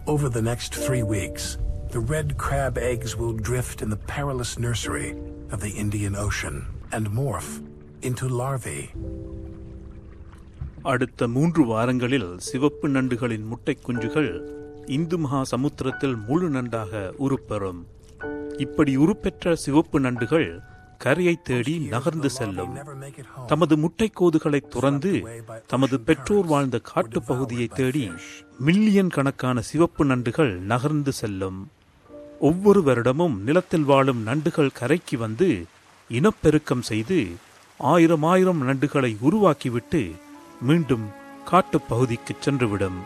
Over the next three weeks, the red crab eggs will drift in the perilous nursery of the Indian Ocean and morph into larvae. அடுத்த மூன்று வாரங்களில் சிவப்பு நண்டுகளின் முட்டை குஞ்சுகள் இந்து மகா சமுத்திரத்தில் முழு நண்டாக உருப்பெறும் இப்படி உருப்பெற்ற சிவப்பு நண்டுகள் கரையை தேடி நகர்ந்து செல்லும் தமது முட்டைக்கோதுகளை துறந்து தமது பெற்றோர் வாழ்ந்த காட்டுப் பகுதியை தேடி மில்லியன் கணக்கான சிவப்பு நண்டுகள் நகர்ந்து செல்லும் ஒவ்வொரு வருடமும் நிலத்தில் வாழும் நண்டுகள் கரைக்கு வந்து இனப்பெருக்கம் செய்து ஆயிரம் ஆயிரம் நண்டுகளை உருவாக்கிவிட்டு மீண்டும் காட்டுப் பகுதிக்கு சென்றுவிடும்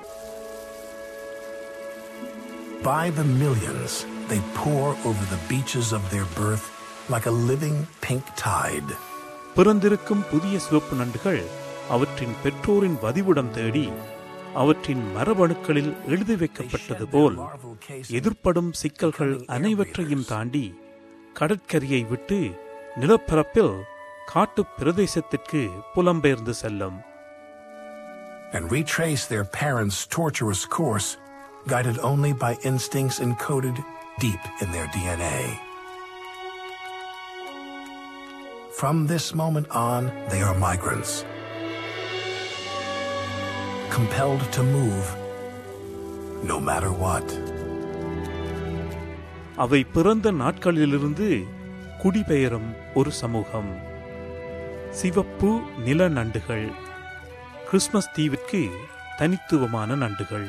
By the millions, they pour over the beaches of their birth like a living pink tide. பிறந்திருக்கும் புதிய சிவப்பு நண்டுகள் அவற்றின் பெற்றோரின் வதிவிடம் தேடி அவற்றின் மரபணுக்களில் எழுதி வைக்கப்பட்டது போல் எதிர்ப்படும் சிக்கல்கள் அனைவற்றையும் தாண்டி கடற்கரையை விட்டு நிலப்பரப்பில் காட்டுப் பிரதேசத்திற்கு புலம்பெயர்ந்து செல்லும் and retrace their parents' tortuous course, guided only by instincts encoded deep in their DNA. From this moment on, they are migrants, compelled to move no matter what. அவை பிறந்த நாட்களிலிருந்து குடிபெயரும் ஒரு சமூகம் சிவப்பு நில நண்டுகள் கிறிஸ்மஸ் தீவிற்கு தனித்துவமான நண்டுகள்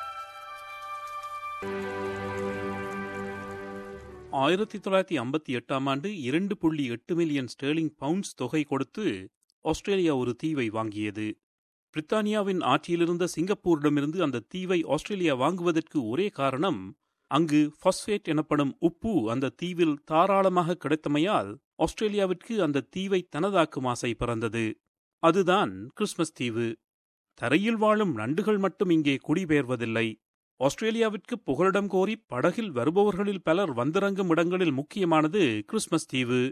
ஆயிரத்தி தொள்ளாயிரத்தி ஐம்பத்தி எட்டாம் ஆண்டு இரண்டு புள்ளி எட்டு மில்லியன் ஸ்டெர்லிங் பவுண்ட்ஸ் தொகை கொடுத்து ஆஸ்திரேலியா ஒரு தீவை வாங்கியது பிரித்தானியாவின் ஆட்சியிலிருந்த சிங்கப்பூரிடமிருந்து அந்த தீவை ஆஸ்திரேலியா வாங்குவதற்கு ஒரே காரணம் அங்கு பாஸ்பேட் எனப்படும் உப்பு அந்த தீவில் தாராளமாக கிடைத்தமையால் ஆஸ்திரேலியாவிற்கு அந்த தீவை தனதாக்கும் ஆசை பிறந்தது அதுதான் கிறிஸ்மஸ் தீவு தரையில் வாழும் நண்டுகள் மட்டும் இங்கே குடிபெயர்வதில்லை ஆஸ்திரேலியாவிற்கு புகலிடம் கோரி படகில் வருபவர்களில் பலர் வந்திறங்கும் இடங்களில் முக்கியமானது கிறிஸ்மஸ் தீவு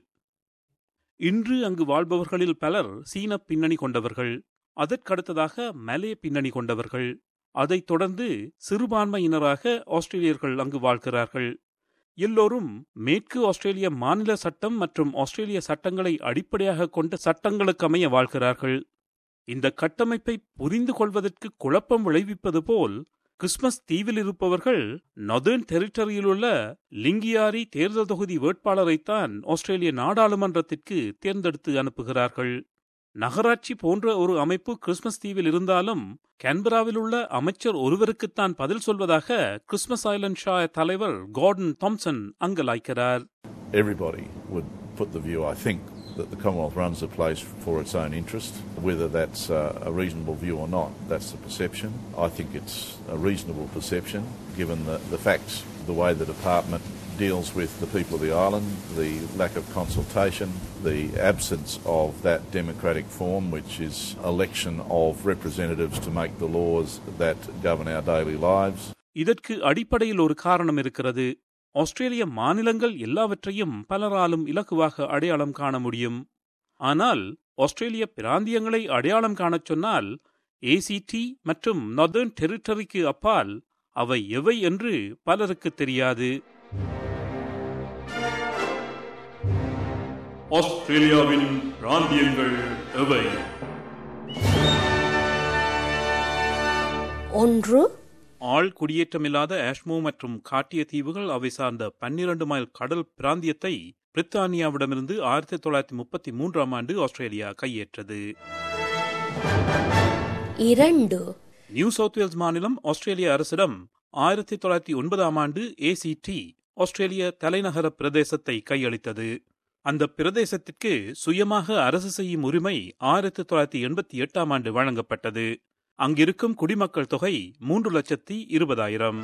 இன்று அங்கு வாழ்பவர்களில் பலர் சீன பின்னணி கொண்டவர்கள் அதற்கடுத்ததாக மலே பின்னணி கொண்டவர்கள் அதைத் தொடர்ந்து சிறுபான்மையினராக ஆஸ்திரேலியர்கள் அங்கு வாழ்கிறார்கள் எல்லோரும் மேற்கு ஆஸ்திரேலிய மாநில சட்டம் மற்றும் ஆஸ்திரேலிய சட்டங்களை அடிப்படையாக கொண்ட சட்டங்களுக்கு அமைய வாழ்கிறார்கள் இந்த கட்டமைப்பை புரிந்து கொள்வதற்கு குழப்பம் விளைவிப்பது போல் கிறிஸ்மஸ் தீவில் இருப்பவர்கள் நொதர்ன் டெரிட்டரியில் உள்ள லிங்கியாரி தேர்தல் தொகுதி வேட்பாளரைத்தான் ஆஸ்திரேலிய நாடாளுமன்றத்திற்கு தேர்ந்தெடுத்து அனுப்புகிறார்கள் நகராட்சி போன்ற ஒரு அமைப்பு கிறிஸ்மஸ் தீவில் இருந்தாலும் கேன்பராவில் உள்ள அமைச்சர் ஒருவருக்குத்தான் பதில் சொல்வதாக கிறிஸ்மஸ் ஐலண்ட் ஷா தலைவர் கார்டன் தாம்சன் அங்கலாய்க்கிறார் Everybody would put the view, I think, that the Commonwealth runs the place for its own interest. Whether that's uh, a reasonable view or not, that's the perception. I think it's a reasonable perception, given the, the facts, the way the department deals with the people of the island, the lack of consultation, the absence of that democratic form, which is election of representatives to make the laws that govern our daily lives. இதற்கு அடிப்படையில் ஒரு காரணம் இருக்கிறது ஆஸ்திரேலிய மாநிலங்கள் எல்லாவற்றையும் பலராலும் இலகுவாக அடையாளம் காண முடியும் ஆனால் ஆஸ்திரேலிய பிராந்தியங்களை அடையாளம் காணச் சொன்னால் ஏசிடி மற்றும் நார்தர்ன் டெரிட்டரிக்கு அப்பால் அவை எவை என்று பலருக்கு தெரியாது ஆஸ்திரேலியாவின் பிராந்தியங்கள் எவை ஒன்று ஆள் குடியேற்றமில்லாத ஆஷ்மோ மற்றும் காட்டிய தீவுகள் அவை சார்ந்த பன்னிரண்டு மைல் கடல் பிராந்தியத்தை பிரித்தானியாவிடமிருந்து ஆயிரத்தி தொள்ளாயிரத்தி முப்பத்தி மூன்றாம் ஆண்டு ஆஸ்திரேலியா கையேற்றது இரண்டு நியூ சவுத் வேல்ஸ் மாநிலம் ஆஸ்திரேலிய அரசிடம் ஆயிரத்தி தொள்ளாயிரத்தி ஒன்பதாம் ஆண்டு ஏசிடி ஆஸ்திரேலிய தலைநகர பிரதேசத்தை கையளித்தது அந்த பிரதேசத்திற்கு சுயமாக அரசு செய்யும் உரிமை ஆயிரத்தி தொள்ளாயிரத்தி எண்பத்தி எட்டாம் ஆண்டு வழங்கப்பட்டது அங்கிருக்கும் குடிமக்கள் தொகை மூன்று லட்சத்தி இருபதாயிரம்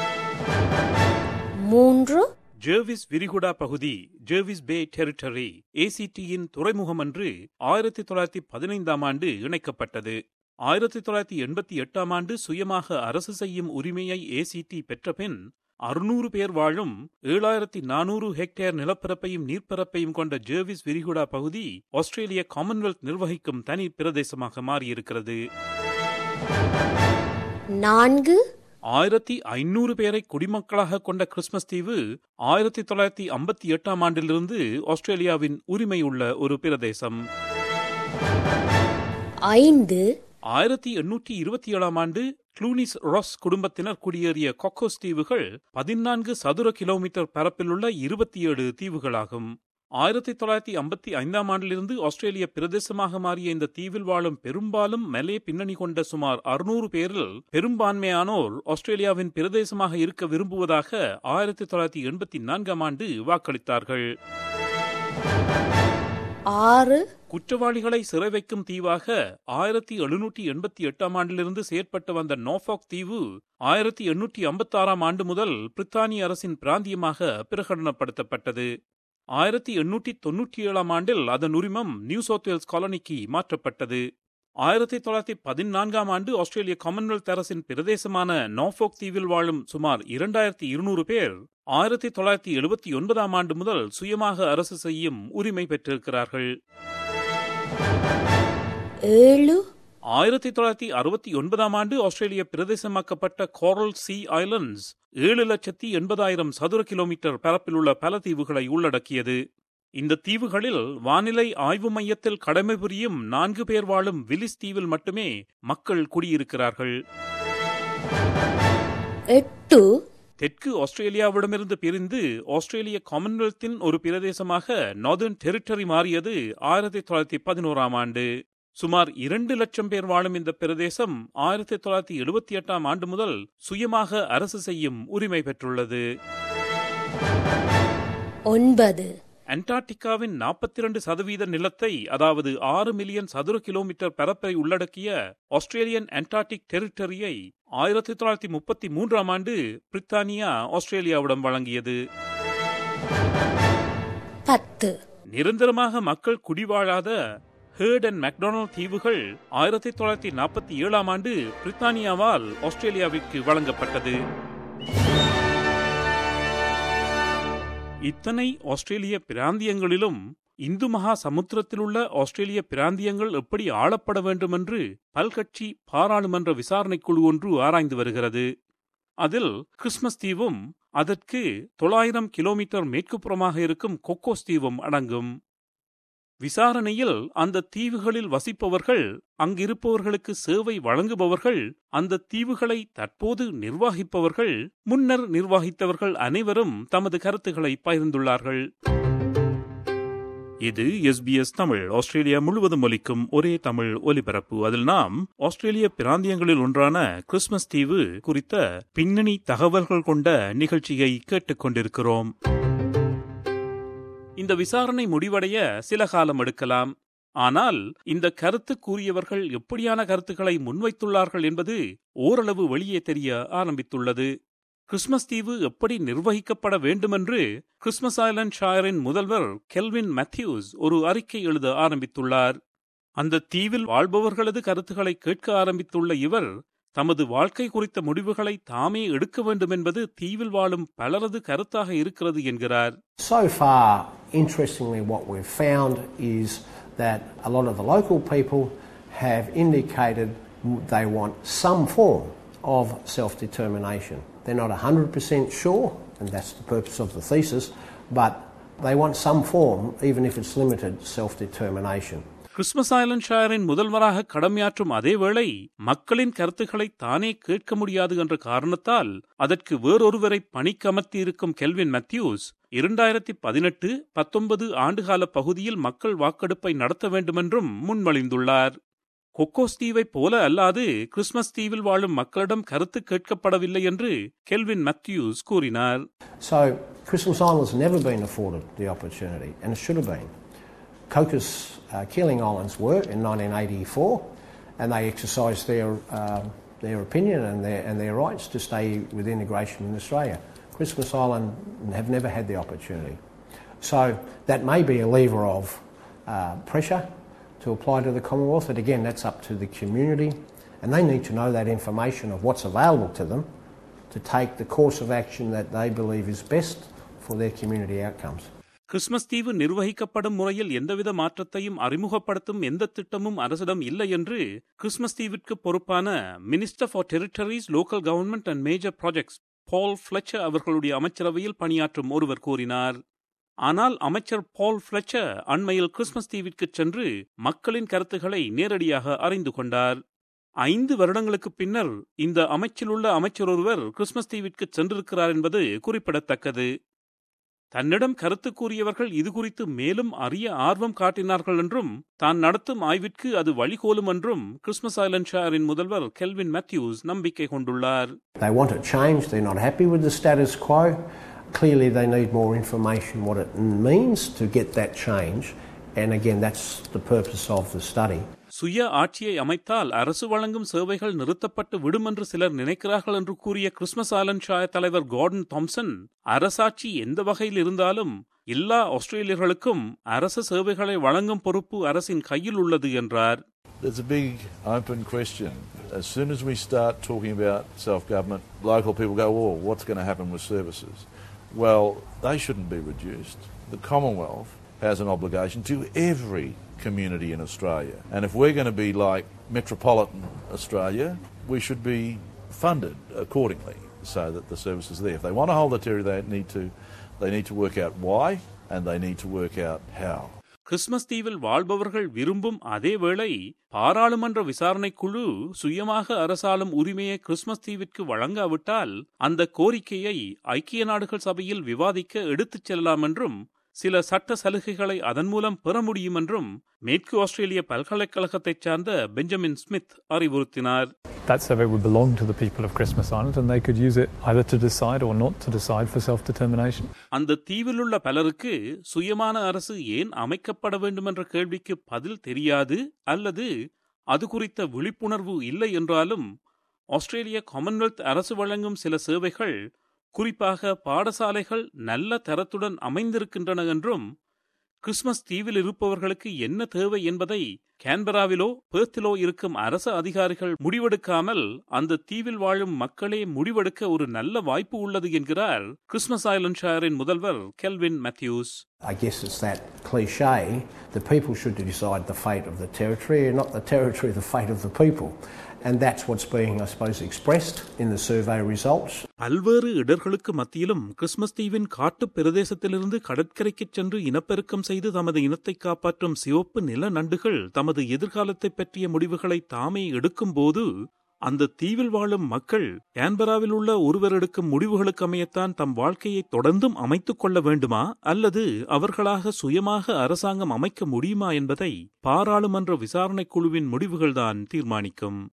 மூன்று ஜேர்விஸ் விரிகுடா பகுதி ஜேர்விஸ் பே டெரிட்டரி ஏசிடியின் துறைமுகம் என்று ஆயிரத்தி தொள்ளாயிரத்தி பதினைந்தாம் ஆண்டு இணைக்கப்பட்டது ஆயிரத்தி தொள்ளாயிரத்தி எண்பத்தி எட்டாம் ஆண்டு சுயமாக அரசு செய்யும் உரிமையை ஏசிடி பெற்ற பின் அறுநூறு பேர் வாழும் ஏழாயிரத்தி நானூறு ஹெக்டேர் நிலப்பரப்பையும் நீர்ப்பரப்பையும் கொண்ட ஜேர்விஸ் விரிகுடா பகுதி ஆஸ்திரேலிய காமன்வெல்த் நிர்வகிக்கும் தனி பிரதேசமாக மாறியிருக்கிறது நான்கு ஆயிரத்தி ஐநூறு பேரை குடிமக்களாக கொண்ட கிறிஸ்மஸ் தீவு ஆயிரத்தி தொள்ளாயிரத்தி ஐம்பத்தி எட்டாம் ஆண்டிலிருந்து ஆஸ்திரேலியாவின் உரிமையுள்ள ஒரு பிரதேசம் ஐந்து ஆயிரத்தி எண்ணூற்றி இருபத்தி ஏழாம் ஆண்டு க்ளூனிஸ் ராஸ் குடும்பத்தினர் குடியேறிய கொக்கோஸ் தீவுகள் பதினான்கு சதுர கிலோமீட்டர் பரப்பிலுள்ள இருபத்தி ஏழு தீவுகளாகும் ஆயிரத்தி தொள்ளாயிரத்தி ஐம்பத்தி ஐந்தாம் ஆண்டிலிருந்து ஆஸ்திரேலிய பிரதேசமாக மாறிய இந்த தீவில் வாழும் பெரும்பாலும் மலே பின்னணி கொண்ட சுமார் அறுநூறு பேரில் பெரும்பான்மையானோர் ஆஸ்திரேலியாவின் பிரதேசமாக இருக்க விரும்புவதாக ஆயிரத்தி தொள்ளாயிரத்தி எண்பத்தி நான்காம் ஆண்டு வாக்களித்தார்கள் ஆறு குற்றவாளிகளை சிறை வைக்கும் தீவாக ஆயிரத்தி எழுநூற்றி எண்பத்தி எட்டாம் ஆண்டிலிருந்து செயற்பட்டு வந்த நோஃபாக் தீவு ஆயிரத்தி எண்ணூற்றி ஐம்பத்தி ஆறாம் ஆண்டு முதல் பிரித்தானிய அரசின் பிராந்தியமாக பிரகடனப்படுத்தப்பட்டது ஆயிரத்தி எண்ணூற்றி தொன்னூற்றி ஏழாம் ஆண்டில் அதன் உரிமம் நியூ சவுத் வேல்ஸ் காலனிக்கு மாற்றப்பட்டது ஆயிரத்தி தொள்ளாயிரத்தி பதினான்காம் ஆண்டு ஆஸ்திரேலிய காமன்வெல்த் அரசின் பிரதேசமான நார்ஃபோக் தீவில் வாழும் சுமார் இரண்டாயிரத்தி இருநூறு பேர் ஆயிரத்தி தொள்ளாயிரத்தி எழுபத்தி ஒன்பதாம் ஆண்டு முதல் சுயமாக அரசு செய்யும் உரிமை பெற்றிருக்கிறார்கள் ஏழு ஆயிரத்தி தொள்ளாயிரத்தி அறுபத்தி ஒன்பதாம் ஆண்டு ஆஸ்திரேலிய பிரதேசமாக்கப்பட்ட கோரல் சி ஐலண்ட்ஸ் ஏழு லட்சத்தி எண்பதாயிரம் சதுர கிலோமீட்டர் பரப்பிலுள்ள பல தீவுகளை உள்ளடக்கியது இந்த தீவுகளில் வானிலை ஆய்வு மையத்தில் கடமை புரியும் நான்கு பேர் வாழும் விலிஸ் தீவில் மட்டுமே மக்கள் குடியிருக்கிறார்கள் எட்டு தெற்கு ஆஸ்திரேலியாவிடமிருந்து பிரிந்து ஆஸ்திரேலிய காமன்வெல்த்தின் ஒரு பிரதேசமாக நார்தர்ன் டெரிட்டரி மாறியது ஆயிரத்தி தொள்ளாயிரத்தி பதினோராம் ஆண்டு சுமார் இரண்டு லட்சம் பேர் வாழும் இந்த பிரதேசம் ஆயிரத்தி தொள்ளாயிரத்தி எழுபத்தி எட்டாம் ஆண்டு முதல் சுயமாக அரசு செய்யும் உரிமை பெற்றுள்ளது ஒன்பது அண்டார்டிகாவின் நாற்பத்தி இரண்டு சதவீத நிலத்தை அதாவது ஆறு மில்லியன் சதுர கிலோமீட்டர் பரப்பை உள்ளடக்கிய ஆஸ்திரேலியன் அண்டார்டிக் டெரிட்டரியை ஆயிரத்தி தொள்ளாயிரத்தி முப்பத்தி மூன்றாம் ஆண்டு பிரித்தானியா ஆஸ்திரேலியாவிடம் வழங்கியது பத்து நிரந்தரமாக மக்கள் குடிவாழாத ஹேர்ட் அண்ட் மெக்டொனால்ட் தீவுகள் ஆயிரத்தி தொள்ளாயிரத்தி நாற்பத்தி ஏழாம் ஆண்டு பிரித்தானியாவால் ஆஸ்திரேலியாவிற்கு வழங்கப்பட்டது இத்தனை ஆஸ்திரேலிய பிராந்தியங்களிலும் இந்து மகா சமுத்திரத்திலுள்ள ஆஸ்திரேலிய பிராந்தியங்கள் எப்படி ஆளப்பட வேண்டும் என்று பல்கட்சி பாராளுமன்ற விசாரணைக் குழு ஒன்று ஆராய்ந்து வருகிறது அதில் கிறிஸ்மஸ் தீவும் அதற்கு தொள்ளாயிரம் கிலோமீட்டர் மேற்குப்புறமாக இருக்கும் கொக்கோஸ் தீவும் அடங்கும் விசாரணையில் அந்த தீவுகளில் வசிப்பவர்கள் அங்கிருப்பவர்களுக்கு சேவை வழங்குபவர்கள் அந்த தீவுகளை தற்போது நிர்வாகிப்பவர்கள் முன்னர் நிர்வாகித்தவர்கள் அனைவரும் தமது கருத்துக்களை பகிர்ந்துள்ளார்கள் இது எஸ்பிஎஸ் தமிழ் ஆஸ்திரேலியா முழுவதும் ஒலிக்கும் ஒரே தமிழ் ஒலிபரப்பு அதில் நாம் ஆஸ்திரேலிய பிராந்தியங்களில் ஒன்றான கிறிஸ்மஸ் தீவு குறித்த பின்னணி தகவல்கள் கொண்ட நிகழ்ச்சியை கேட்டுக்கொண்டிருக்கிறோம் இந்த விசாரணை முடிவடைய சில காலம் எடுக்கலாம் ஆனால் இந்த கருத்து கூறியவர்கள் எப்படியான கருத்துக்களை முன்வைத்துள்ளார்கள் என்பது ஓரளவு வெளியே தெரிய ஆரம்பித்துள்ளது கிறிஸ்மஸ் தீவு எப்படி நிர்வகிக்கப்பட வேண்டுமென்று கிறிஸ்மஸ் ஐலண்ட் ஷாயரின் முதல்வர் கெல்வின் மேத்யூஸ் ஒரு அறிக்கை எழுத ஆரம்பித்துள்ளார் அந்த தீவில் வாழ்பவர்களது கருத்துக்களை கேட்க ஆரம்பித்துள்ள இவர் தமது வாழ்க்கை குறித்த முடிவுகளை தாமே எடுக்க வேண்டும் என்பது தீவில் வாழும் பலரது கருத்தாக இருக்கிறது என்கிறார் So far, interestingly, what we've found is that a lot of the local people have indicated they want some form of self determination. They're not 100% sure, and that's the purpose of the thesis, but they want some form, even if it's limited, self determination. Christmas Island ஷாயரின் முதல்வராக கடமையாற்றும் அதேவேளை மக்களின் கருத்துக்களை தானே கேட்க முடியாது என்ற காரணத்தால் அதற்கு வேறொருவரை பணிக்கமர்த்தி இருக்கும் கெல்வின் மேத்யூஸ் இரண்டாயிரத்தி பதினெட்டு பத்தொன்பது ஆண்டுகால பகுதியில் மக்கள் வாக்கெடுப்பை நடத்த வேண்டுமென்றும் முன்மொழிந்துள்ளார் கொக்கோஸ் தீவைப் போல அல்லாது கிறிஸ்மஸ் தீவில் வாழும் மக்களிடம் கருத்து கேட்கப்படவில்லை என்று கெல்வின் மேத்யூஸ் கூறினார் So, Christmas Island's never been afforded the opportunity, and it should have been. Cocos uh, Keeling Islands were in 1984, and they exercised their, um their opinion and their, and their rights to stay with integration in Australia. Christmas Island have never had the opportunity. So that may be a lever of uh, pressure to apply to the Commonwealth, but again, that's up to the community, and they need to know that information of what's available to them to take the course of action that they believe is best for their community outcomes. Christmas தீவு நிர்வகிக்கப்படும் முறையில் எந்தவித மாற்றத்தையும் அறிமுகப்படுத்தும் எந்த திட்டமும் அரசிடம் இல்லை என்று கிறிஸ்மஸ் தீவிற்கு பொறுப்பான minister for territories local government and major projects Paul Fletcher அவர்களுடைய அமைச்சரவையில் பணியாற்றும் ஒருவர் கூறினார் ஆனால் அமைச்சர் பால் ஃபிளச்சர் அண்மையில் கிறிஸ்மஸ் தீவிற்கு சென்று மக்களின் கருத்துக்களை நேரடியாக அறிந்து கொண்டார் ஐந்து வருடங்களுக்கு பின்னர் இந்த அமைச்சில் உள்ள அமைச்சர் ஒருவர் கிறிஸ்மஸ் தீவிற்கு சென்றிருக்கிறார் என்பது குறிப்பிடத்தக்கது தன்னிடம் கருத்து கூறியவர்கள் இது குறித்து மேலும் அறிய ஆர்வம் காட்டினார்கள் என்றும் தான் நடத்தும் ஆய்விற்கு அது வழிகோலும் என்றும் கிறிஸ்மஸ் ஐலண்ட் ஷாரின் முதல்வர் கெல்வின் மேத்யூஸ் நம்பிக்கை கொண்டுள்ளார் They want it changed, they're not happy with the status quo. Clearly, they need more information what it means to get that change. And again, that's the purpose of the study. சுய ஆட்சியை அமைத்தால் அரசு வழங்கும் சேவைகள் நிறுத்தப்பட்டு விடும் என்று சிலர் நினைக்கிறார்கள் என்று கூறிய கிறிஸ்மஸ் ஐலண்ட் ஷாய தலைவர் கார்டன் தாம்சன் அரசாட்சி எந்த வகையில் இருந்தாலும் எல்லா ஆஸ்திரேலியர்களுக்கும் அரசு சேவைகளை வழங்கும் பொறுப்பு அரசின் கையில் உள்ளது என்றார் There's a big open question. As soon as we start talking about self government, local people go, oh, what's going to happen with services? Well, they shouldn't be reduced. The Commonwealth has an obligation to every community in Australia. And if we're going to be like metropolitan Australia, we should be funded accordingly so that the service is there. If they want to hold the territory, they need to, they need to work out why and they need to work out how. Christmas தீவில் வாழ்பவர்கள் விரும்பும் அதே வேளை பாராளுமன்ற விசாரணை குழு சுயமாக அரசாளும் உரிமையை கிறிஸ்மஸ் தீவிற்கு வழங்காவிட்டால் அந்த கோரிக்கையை ஐக்கிய நாடுகள் சபையில் விவாதிக்க எடுத்துச் செல்லலாம் என்றும் சில சட்ட சலுகைகளை அதன் மூலம் பெற முடியும் என்றும் மேற்கு ஆஸ்திரேலிய பல்கலைக்கழகத்தைச் சார்ந்த பெஞ்சமின் ஸ்மித் அறிவுறுத்தினார் That survey would belong to the people of Christmas Island and they could use it either to decide or not to decide for self determination. அந்த தீவிலுள்ள பலருக்கு சுயமான அரசு ஏன் அமைக்கப்பட வேண்டும் என்ற கேள்விக்கு பதில் தெரியாது அல்லது அது குறித்த விழிப்புணர்வு இல்லை என்றாலும் ஆஸ்திரேலிய காமன்வெல்த் அரசு வழங்கும் சில சேவைகள் குறிப்பாக பாடசாலைகள் நல்ல தரத்துடன் அமைந்திருக்கின்றன என்றும் கிறிஸ்மஸ் தீவில் இருப்பவர்களுக்கு என்ன தேவை என்பதை கேன்பராவிலோ பேர்த்திலோ இருக்கும் அரசு அதிகாரிகள் முடிவெடுக்காமல் அந்த தீவில் வாழும் மக்களே முடிவெடுக்க ஒரு நல்ல வாய்ப்பு உள்ளது என்கிறார் கிறிஸ்மஸ் ஐலண்ட் ஷாரின் முதல்வர் Kelvin Matthews I guess it's that cliche the people should decide the fate of the territory, and not the territory the fate of the people. And that's what's being, I suppose, expressed in the survey results. பல்வேறு இடர்களுக்கு மத்தியிலும் Christmas தீவின் காட்டுப் பிரதேசத்திலிருந்து கடற்கரைக்குச் சென்று இனப்பெருக்கம் செய்து தமது இனத்தை காப்பாற்றும் சிவப்பு நில நண்டுகள் தமது எதிர்காலத்தைப் பற்றிய முடிவுகளை தாமே எடுக்கும்போது அந்த தீவில் வாழும் மக்கள் கேன்பராவில் உள்ள ஒருவர் எடுக்கும் முடிவுகளுக்கு அமையத்தான் தம் வாழ்க்கையை தொடர்ந்தும் அமைத்துக் கொள்ள வேண்டுமா அல்லது அவர்களாக சுயமாக அரசாங்கம் அமைக்க முடியுமா என்பதை பாராளுமன்ற விசாரணைக் குழுவின் முடிவுகள்தான் தீர்மானிக்கும்